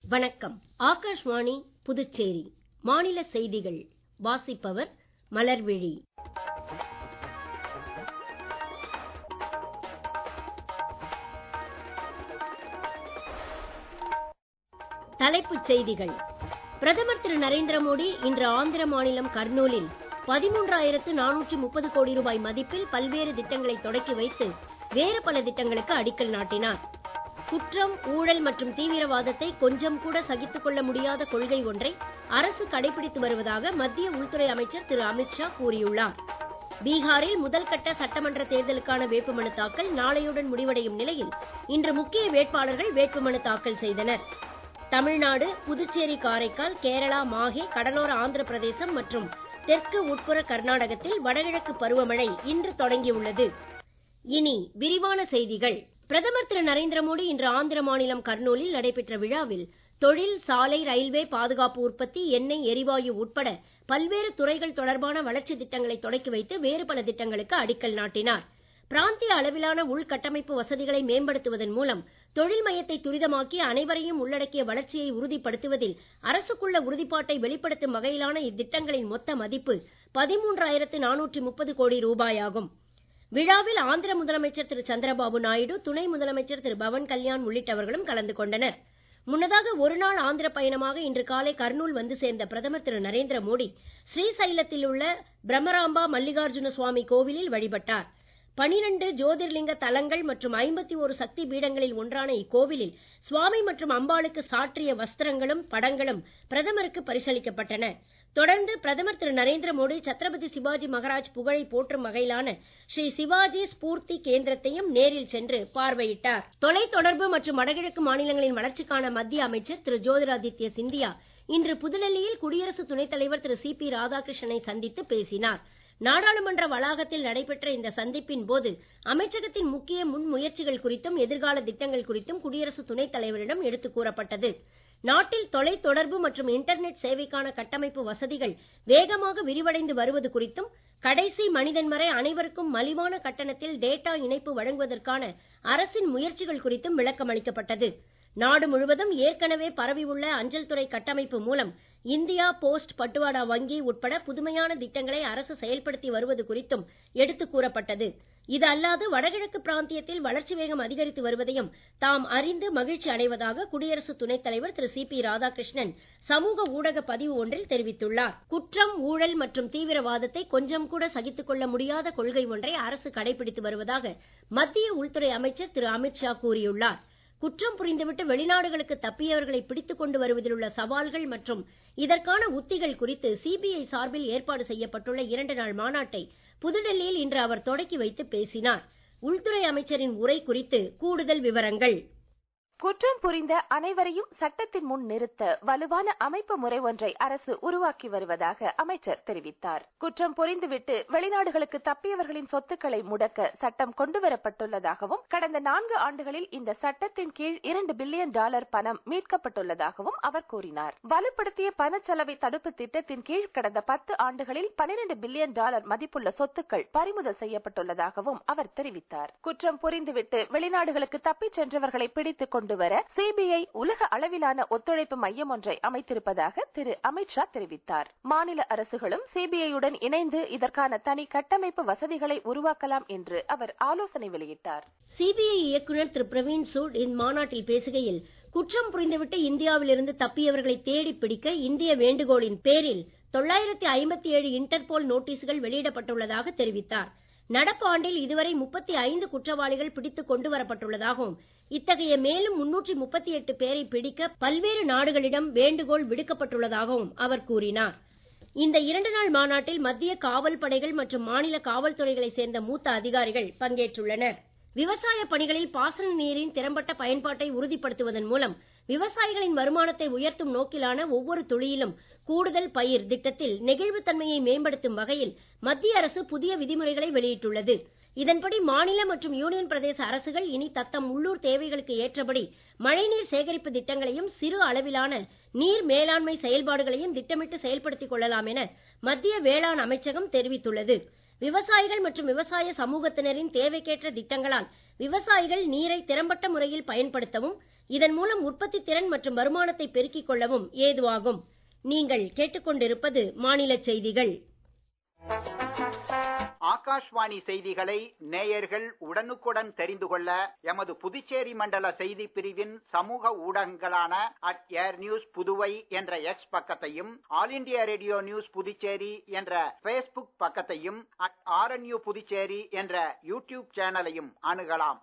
வணக்கம் ஆகாஷ்வாணி புதுச்சேரி மாநில செய்திகள் வாசிப்பவர் மலர்விழி தலைப்புச் செய்திகள் பிரதமர் திரு நரேந்திர மோடி இன்று ஆந்திர மாநிலம் கர்னூலில் பதிமூன்றாயிரத்து நானூற்று முப்பது கோடி ரூபாய் மதிப்பில் பல்வேறு திட்டங்களை தொடக்கி வைத்து வேறு பல திட்டங்களுக்கு அடிக்கல் நாட்டினார் குற்றம் ஊழல் மற்றும் தீவிரவாதத்தை கொஞ்சம் கூட சகித்துக் கொள்ள முடியாத கொள்கை ஒன்றை அரசு கடைபிடித்து வருவதாக மத்திய உள்துறை அமைச்சர் திரு அமித்ஷா கூறியுள்ளார் பீகாரில் முதல் கட்ட சட்டமன்ற தேர்தலுக்கான வேட்புமனு தாக்கல் நாளையுடன் முடிவடையும் நிலையில் இன்று முக்கிய வேட்பாளர்கள் வேட்புமனு தாக்கல் செய்தனர் தமிழ்நாடு புதுச்சேரி காரைக்கால் கேரளா மாஹே கடலோர ஆந்திர பிரதேசம் மற்றும் தெற்கு உட்புற கர்நாடகத்தில் வடகிழக்கு பருவமழை இன்று தொடங்கியுள்ளது இனி விரிவான செய்திகள் பிரதமர் திரு நரேந்திர மோடி இன்று ஆந்திர மாநிலம் கர்னூலில் நடைபெற்ற விழாவில் தொழில் சாலை ரயில்வே பாதுகாப்பு உற்பத்தி எண்ணெய் எரிவாயு உட்பட பல்வேறு துறைகள் தொடர்பான வளர்ச்சி திட்டங்களை தொடக்கி வைத்து வேறு பல திட்டங்களுக்கு அடிக்கல் நாட்டினார் பிராந்திய அளவிலான உள்கட்டமைப்பு வசதிகளை மேம்படுத்துவதன் மூலம் தொழில் மையத்தை துரிதமாக்கி அனைவரையும் உள்ளடக்கிய வளர்ச்சியை உறுதிப்படுத்துவதில் அரசுக்குள்ள உறுதிப்பாட்டை வெளிப்படுத்தும் வகையிலான இத்திட்டங்களின் மொத்த மதிப்பு பதிமூன்றாயிரத்து நானூற்று முப்பது கோடி ரூபாயாகும் விழாவில் ஆந்திர முதலமைச்சர் திரு சந்திரபாபு நாயுடு துணை முதலமைச்சர் திரு பவன் கல்யாண் உள்ளிட்டவர்களும் கலந்து கொண்டனர் முன்னதாக ஒருநாள் ஆந்திர பயணமாக இன்று காலை கர்னூல் வந்து சேர்ந்த பிரதமர் திரு நரேந்திர மோடி ஸ்ரீசைலத்தில் உள்ள பிரம்மராம்பா மல்லிகார்ஜுன சுவாமி கோவிலில் வழிபட்டார் பனிரண்டு ஜோதிர்லிங்க தலங்கள் மற்றும் ஐம்பத்தி ஒரு சக்தி பீடங்களில் ஒன்றான இக்கோவிலில் சுவாமி மற்றும் அம்பாளுக்கு சாற்றிய வஸ்திரங்களும் படங்களும் பிரதமருக்கு பரிசளிக்கப்பட்டன தொடர்ந்து பிரதமர் திரு நரேந்திர மோடி சத்ரபதி சிவாஜி மகராஜ் புகழை போற்றும் வகையிலான ஸ்ரீ சிவாஜி ஸ்பூர்த்தி கேந்திரத்தையும் நேரில் சென்று பார்வையிட்டார் தொலைத்தொடர்பு மற்றும் வடகிழக்கு மாநிலங்களின் வளர்ச்சிக்கான மத்திய அமைச்சர் திரு ஜோதிராதித்ய சிந்தியா இன்று புதுடெல்லியில் குடியரசு துணைத் தலைவர் திரு சி பி ராதாகிருஷ்ணனை சந்தித்து பேசினார் நாடாளுமன்ற வளாகத்தில் நடைபெற்ற இந்த சந்திப்பின் போது அமைச்சகத்தின் முக்கிய முன்முயற்சிகள் குறித்தும் எதிர்கால திட்டங்கள் குறித்தும் குடியரசு துணைத் தலைவரிடம் எடுத்துக் கூறப்பட்டது நாட்டில் தொலைத்தொடர்பு மற்றும் இன்டர்நெட் சேவைக்கான கட்டமைப்பு வசதிகள் வேகமாக விரிவடைந்து வருவது குறித்தும் கடைசி மனிதன் வரை அனைவருக்கும் மலிவான கட்டணத்தில் டேட்டா இணைப்பு வழங்குவதற்கான அரசின் முயற்சிகள் குறித்தும் விளக்கம் அளிக்கப்பட்டது நாடு முழுவதும் ஏற்கனவே பரவியுள்ள அஞ்சல் துறை கட்டமைப்பு மூலம் இந்தியா போஸ்ட் பட்டுவாடா வங்கி உட்பட புதுமையான திட்டங்களை அரசு செயல்படுத்தி வருவது குறித்தும் எடுத்துக் கூறப்பட்டது இது அல்லாது வடகிழக்கு பிராந்தியத்தில் வளர்ச்சி வேகம் அதிகரித்து வருவதையும் தாம் அறிந்து மகிழ்ச்சி அடைவதாக குடியரசு துணைத் தலைவர் திரு சி பி ராதாகிருஷ்ணன் சமூக ஊடக பதிவு ஒன்றில் தெரிவித்துள்ளார் குற்றம் ஊழல் மற்றும் தீவிரவாதத்தை கொஞ்சம் கூட சகித்துக் கொள்ள முடியாத கொள்கை ஒன்றை அரசு கடைபிடித்து வருவதாக மத்திய உள்துறை அமைச்சர் திரு அமித்ஷா கூறியுள்ளார் குற்றம் புரிந்துவிட்டு வெளிநாடுகளுக்கு தப்பியவர்களை பிடித்துக் கொண்டு வருவதில் உள்ள சவால்கள் மற்றும் இதற்கான உத்திகள் குறித்து சிபிஐ சார்பில் ஏற்பாடு செய்யப்பட்டுள்ள இரண்டு நாள் மாநாட்டை புதுடெல்லியில் இன்று அவர் தொடக்கி வைத்து பேசினார் உள்துறை அமைச்சரின் உரை குறித்து கூடுதல் விவரங்கள் குற்றம் புரிந்த அனைவரையும் சட்டத்தின் முன் நிறுத்த வலுவான அமைப்பு முறை ஒன்றை அரசு உருவாக்கி வருவதாக அமைச்சர் தெரிவித்தார் குற்றம் புரிந்துவிட்டு வெளிநாடுகளுக்கு தப்பியவர்களின் சொத்துக்களை முடக்க சட்டம் கொண்டுவரப்பட்டுள்ளதாகவும் கடந்த நான்கு ஆண்டுகளில் இந்த சட்டத்தின் கீழ் இரண்டு பில்லியன் டாலர் பணம் மீட்கப்பட்டுள்ளதாகவும் அவர் கூறினார் வலுப்படுத்திய பணச்செலவை தடுப்பு திட்டத்தின் கீழ் கடந்த பத்து ஆண்டுகளில் பனிரெண்டு பில்லியன் டாலர் மதிப்புள்ள சொத்துக்கள் பறிமுதல் செய்யப்பட்டுள்ளதாகவும் அவர் தெரிவித்தார் குற்றம் புரிந்துவிட்டு வெளிநாடுகளுக்கு தப்பிச் சென்றவர்களை பிடித்துக் கொண்டு கொண்டு வர சிபிஐ உலக அளவிலான ஒத்துழைப்பு மையம் ஒன்றை அமைத்திருப்பதாக திரு அமித்ஷா தெரிவித்தார் மாநில அரசுகளும் சிபிஐயுடன் இணைந்து இதற்கான தனி கட்டமைப்பு வசதிகளை உருவாக்கலாம் என்று அவர் ஆலோசனை வெளியிட்டார் சிபிஐ இயக்குநர் திரு பிரவீன் சூட் இம்மாநாட்டில் பேசுகையில் குற்றம் புரிந்துவிட்டு இந்தியாவிலிருந்து தப்பியவர்களை தேடி பிடிக்க இந்திய வேண்டுகோளின் பேரில் தொள்ளாயிரத்தி ஐம்பத்தி ஏழு இன்டர்போல் நோட்டீஸ்கள் வெளியிடப்பட்டுள்ளதாக தெரிவித்தார் நடப்பு ஆண்டில் இதுவரை முப்பத்தி ஐந்து குற்றவாளிகள் பிடித்துக் கொண்டு வரப்பட்டுள்ளதாகவும் இத்தகைய மேலும் முன்னூற்றி முப்பத்தி எட்டு பேரை பிடிக்க பல்வேறு நாடுகளிடம் வேண்டுகோள் விடுக்கப்பட்டுள்ளதாகவும் அவர் கூறினார் இந்த இரண்டு நாள் மாநாட்டில் மத்திய காவல் படைகள் மற்றும் மாநில காவல்துறைகளை சேர்ந்த மூத்த அதிகாரிகள் பங்கேற்றுள்ளனர் விவசாய பணிகளில் பாசன நீரின் திறம்பட்ட பயன்பாட்டை உறுதிப்படுத்துவதன் மூலம் விவசாயிகளின் வருமானத்தை உயர்த்தும் நோக்கிலான ஒவ்வொரு துளியிலும் கூடுதல் பயிர் திட்டத்தில் நெகிழ்வுத்தன்மையை மேம்படுத்தும் வகையில் மத்திய அரசு புதிய விதிமுறைகளை வெளியிட்டுள்ளது இதன்படி மாநில மற்றும் யூனியன் பிரதேச அரசுகள் இனி தத்தம் உள்ளூர் தேவைகளுக்கு ஏற்றபடி மழைநீர் சேகரிப்பு திட்டங்களையும் சிறு அளவிலான நீர் மேலாண்மை செயல்பாடுகளையும் திட்டமிட்டு செயல்படுத்திக் கொள்ளலாம் என மத்திய வேளாண் அமைச்சகம் தெரிவித்துள்ளது விவசாயிகள் மற்றும் விவசாய சமூகத்தினரின் தேவைக்கேற்ற திட்டங்களால் விவசாயிகள் நீரை திறம்பட்ட முறையில் பயன்படுத்தவும் இதன் மூலம் உற்பத்தி திறன் மற்றும் வருமானத்தை பெருக்கிக் கொள்ளவும் ஏதுவாகும் நீங்கள் கேட்டுக்கொண்டிருப்பது மாநில செய்திகள் ஆகாஷ்வாணி செய்திகளை நேயர்கள் உடனுக்குடன் தெரிந்து கொள்ள எமது புதுச்சேரி மண்டல செய்தி பிரிவின் சமூக ஊடகங்களான அட் ஏர் நியூஸ் புதுவை என்ற எக்ஸ் பக்கத்தையும் All India Radio news Puducherry என்ற பேஸ்புக் பக்கத்தையும் அட் ஆர்என்யூ புதுச்சேரி என்ற யூடியூப் சேனலையும் அணுகலாம்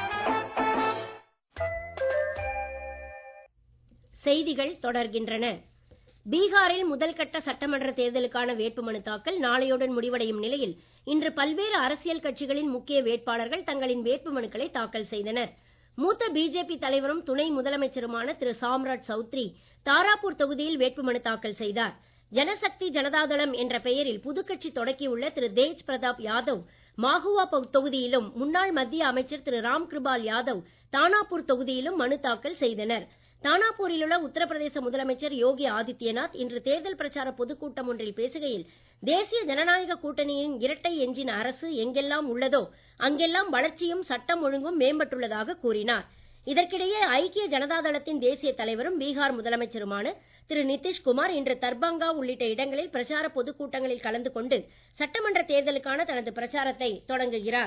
செய்திகள் தொடர்கின்றன பீகாரில் முதல் கட்ட சட்டமன்ற தேர்தலுக்கான வேட்புமனு தாக்கல் நாளையுடன் முடிவடையும் நிலையில் இன்று பல்வேறு அரசியல் கட்சிகளின் முக்கிய வேட்பாளர்கள் தங்களின் வேட்புமனுக்களை தாக்கல் செய்தனர் மூத்த பிஜேபி தலைவரும் துணை முதலமைச்சருமான திரு சாம்ராட் சௌத்ரி தாராப்பூர் தொகுதியில் வேட்புமனு தாக்கல் செய்தார் ஜனசக்தி ஜனதாதளம் என்ற பெயரில் புதுக்கட்சி தொடக்கியுள்ள திரு தேஜ் பிரதாப் யாதவ் மாகுவா தொகுதியிலும் முன்னாள் மத்திய அமைச்சர் திரு ராம் கிருபால் யாதவ் தானாப்பூர் தொகுதியிலும் மனு தாக்கல் செய்தனர் தானாப்பூரில் உள்ள உத்தரப்பிரதேச முதலமைச்சர் யோகி ஆதித்யநாத் இன்று தேர்தல் பிரச்சார பொதுக்கூட்டம் ஒன்றில் பேசுகையில் தேசிய ஜனநாயக கூட்டணியின் இரட்டை எஞ்சின் அரசு எங்கெல்லாம் உள்ளதோ அங்கெல்லாம் வளர்ச்சியும் சட்டம் ஒழுங்கும் மேம்பட்டுள்ளதாக கூறினார் இதற்கிடையே ஐக்கிய ஜனதாதளத்தின் தேசிய தலைவரும் பீகார் முதலமைச்சருமான திரு நிதிஷ்குமார் இன்று தர்பங்கா உள்ளிட்ட இடங்களில் பிரச்சார பொதுக்கூட்டங்களில் கலந்து கொண்டு சட்டமன்ற தேர்தலுக்கான தனது பிரச்சாரத்தை தொடங்குகிறார்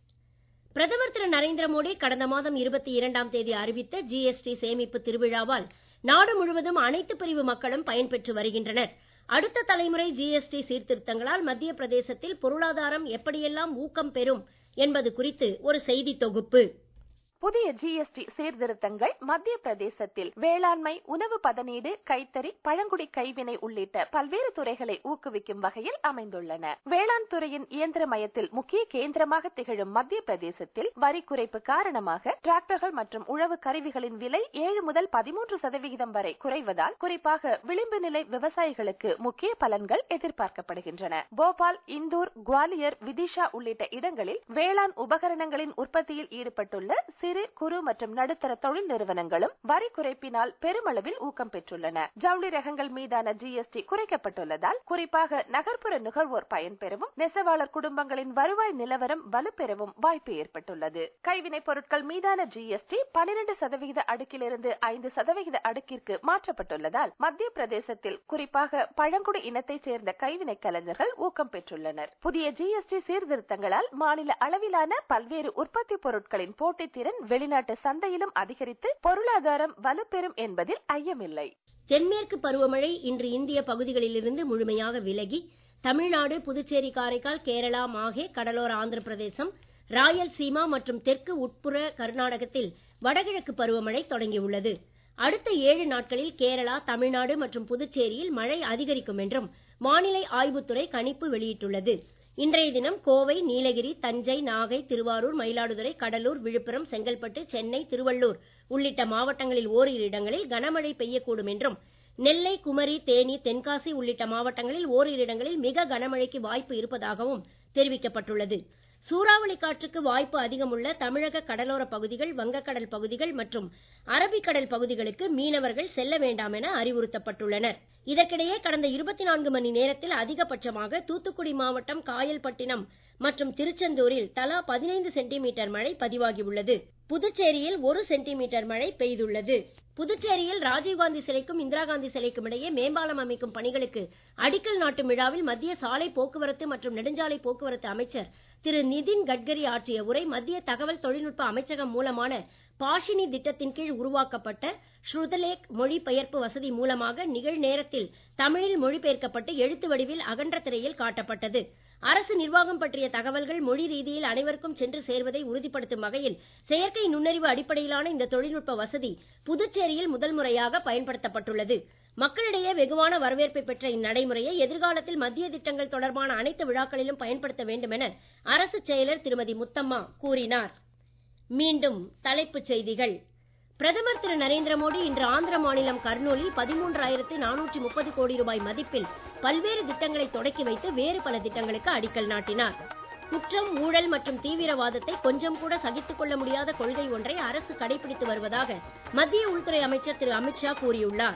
பிரதமர் திரு நரேந்திர மோடி கடந்த மாதம் இருபத்தி இரண்டாம் தேதி அறிவித்த ஜிஎஸ்டி சேமிப்பு திருவிழாவால் நாடு முழுவதும் அனைத்து பிரிவு மக்களும் பயன்பெற்று வருகின்றனர் அடுத்த தலைமுறை ஜிஎஸ்டி சீர்திருத்தங்களால் மத்திய பிரதேசத்தில் பொருளாதாரம் எப்படியெல்லாம் ஊக்கம் பெறும் என்பது குறித்து ஒரு செய்தி தொகுப்பு புதிய ஜிஎஸ்டி சீர்திருத்தங்கள் மத்திய பிரதேசத்தில் வேளாண்மை உணவு பதனீடு கைத்தறி பழங்குடி கைவினை உள்ளிட்ட பல்வேறு துறைகளை ஊக்குவிக்கும் வகையில் அமைந்துள்ளன வேளாண் துறையின் இயந்திரமயத்தில் முக்கிய கேந்திரமாக திகழும் மத்திய பிரதேசத்தில் வரி குறைப்பு காரணமாக டிராக்டர்கள் மற்றும் உழவு கருவிகளின் விலை ஏழு முதல் பதிமூன்று சதவிகிதம் வரை குறைவதால் குறிப்பாக விளிம்பு நிலை விவசாயிகளுக்கு முக்கிய பலன்கள் எதிர்பார்க்கப்படுகின்றன போபால் இந்தூர் குவாலியர் விதிஷா உள்ளிட்ட இடங்களில் வேளாண் உபகரணங்களின் உற்பத்தியில் ஈடுபட்டுள்ள சிறு குறு மற்றும் நடுத்தர தொழில் நிறுவனங்களும் வரி குறைப்பினால் பெருமளவில் ஊக்கம் பெற்றுள்ளன ஜவுளி ரகங்கள் மீதான ஜிஎஸ்டி குறைக்கப்பட்டுள்ளதால் குறிப்பாக நகர்ப்புற நுகர்வோர் பயன்பெறவும் நெசவாளர் குடும்பங்களின் வருவாய் நிலவரம் வலுப்பெறவும் வாய்ப்பு ஏற்பட்டுள்ளது கைவினைப் பொருட்கள் மீதான ஜிஎஸ்டி பனிரெண்டு சதவிகித அடுக்கிலிருந்து ஐந்து சதவிகித அடுக்கிற்கு மாற்றப்பட்டுள்ளதால் மத்திய பிரதேசத்தில் குறிப்பாக பழங்குடி இனத்தைச் சேர்ந்த கைவினை கலைஞர்கள் ஊக்கம் பெற்றுள்ளனர் புதிய ஜிஎஸ்டி சீர்திருத்தங்களால் மாநில அளவிலான பல்வேறு உற்பத்தி பொருட்களின் போட்டித்திறன் வெளிநாட்டு சந்தையிலும் அதிகரித்து பொருளாதாரம் வலுப்பெறும் என்பதில் ஐயமில்லை தென்மேற்கு பருவமழை இன்று இந்திய பகுதிகளிலிருந்து முழுமையாக விலகி தமிழ்நாடு புதுச்சேரி காரைக்கால் கேரளா மாஹே கடலோர ஆந்திர பிரதேசம் ராயல்சீமா மற்றும் தெற்கு உட்புற கர்நாடகத்தில் வடகிழக்கு பருவமழை தொடங்கியுள்ளது அடுத்த ஏழு நாட்களில் கேரளா தமிழ்நாடு மற்றும் புதுச்சேரியில் மழை அதிகரிக்கும் என்றும் வானிலை ஆய்வுத்துறை கணிப்பு வெளியிட்டுள்ளது இன்றைய தினம் கோவை நீலகிரி தஞ்சை நாகை திருவாரூர் மயிலாடுதுறை கடலூர் விழுப்புரம் செங்கல்பட்டு சென்னை திருவள்ளூர் உள்ளிட்ட மாவட்டங்களில் ஓரிரு இடங்களில் கனமழை பெய்யக்கூடும் என்றும் நெல்லை குமரி தேனி தென்காசி உள்ளிட்ட மாவட்டங்களில் ஓரிரு இடங்களில் மிக கனமழைக்கு வாய்ப்பு இருப்பதாகவும் தெரிவிக்கப்பட்டுள்ளது சூறாவளி காற்றுக்கு வாய்ப்பு அதிகமுள்ள தமிழக கடலோர பகுதிகள் வங்கக்கடல் பகுதிகள் மற்றும் அரபிக்கடல் பகுதிகளுக்கு மீனவர்கள் செல்ல வேண்டாம் என அறிவுறுத்தப்பட்டுள்ளனர் இதற்கிடையே கடந்த இருபத்தி நான்கு மணி நேரத்தில் அதிகபட்சமாக தூத்துக்குடி மாவட்டம் காயல்பட்டினம் மற்றும் திருச்செந்தூரில் தலா பதினைந்து சென்டிமீட்டர் மழை பதிவாகியுள்ளது புதுச்சேரியில் ஒரு சென்டிமீட்டர் மழை பெய்துள்ளது புதுச்சேரியில் ராஜீவ்காந்தி சிலைக்கும் இந்திரா காந்தி சிலைக்கும் இடையே மேம்பாலம் அமைக்கும் பணிகளுக்கு அடிக்கல் நாட்டும் விழாவில் மத்திய சாலை போக்குவரத்து மற்றும் நெடுஞ்சாலை போக்குவரத்து அமைச்சர் திரு நிதின் கட்கரி ஆற்றிய உரை மத்திய தகவல் தொழில்நுட்ப அமைச்சகம் மூலமான பாஷினி திட்டத்தின் கீழ் உருவாக்கப்பட்ட ஸ்ருதலேக் மொழிபெயர்ப்பு வசதி மூலமாக நிகழ் நேரத்தில் தமிழில் மொழிபெயர்க்கப்பட்டு எழுத்து வடிவில் அகன்ற திரையில் காட்டப்பட்டது அரசு நிர்வாகம் பற்றிய தகவல்கள் மொழி ரீதியில் அனைவருக்கும் சென்று சேர்வதை உறுதிப்படுத்தும் வகையில் செயற்கை நுண்ணறிவு அடிப்படையிலான இந்த தொழில்நுட்ப வசதி புதுச்சேரியில் முதல் முறையாக பயன்படுத்தப்பட்டுள்ளது மக்களிடையே வெகுவான வரவேற்பை பெற்ற இந்நடைமுறையை எதிர்காலத்தில் மத்திய திட்டங்கள் தொடர்பான அனைத்து விழாக்களிலும் பயன்படுத்த வேண்டும் என அரசு செயலர் திருமதி முத்தம்மா கூறினார் மீண்டும் தலைப்புச் செய்திகள் பிரதமர் திரு நரேந்திர மோடி இன்று ஆந்திர மாநிலம் கர்னூலில் பதிமூன்றாயிரத்து நானூற்றி முப்பது கோடி ரூபாய் மதிப்பில் பல்வேறு திட்டங்களை தொடக்கி வைத்து வேறு பல திட்டங்களுக்கு அடிக்கல் நாட்டினார் குற்றம் ஊழல் மற்றும் தீவிரவாதத்தை கொஞ்சம் கூட சகித்துக் கொள்ள முடியாத கொள்கை ஒன்றை அரசு கடைபிடித்து வருவதாக மத்திய உள்துறை அமைச்சர் திரு அமித்ஷா கூறியுள்ளார்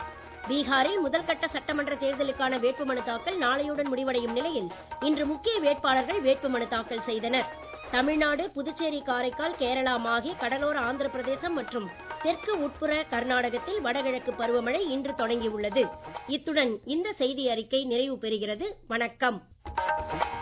பீகாரில் முதல்கட்ட சட்டமன்ற தேர்தலுக்கான வேட்புமனு தாக்கல் நாளையுடன் முடிவடையும் நிலையில் இன்று முக்கிய வேட்பாளர்கள் வேட்புமனு தாக்கல் செய்தனர் தமிழ்நாடு புதுச்சேரி காரைக்கால் கேரளா மாகி கடலோர ஆந்திர பிரதேசம் மற்றும் தெற்கு உட்புற கர்நாடகத்தில் வடகிழக்கு பருவமழை இன்று தொடங்கியுள்ளது இத்துடன் இந்த செய்தி அறிக்கை நிறைவு பெறுகிறது வணக்கம்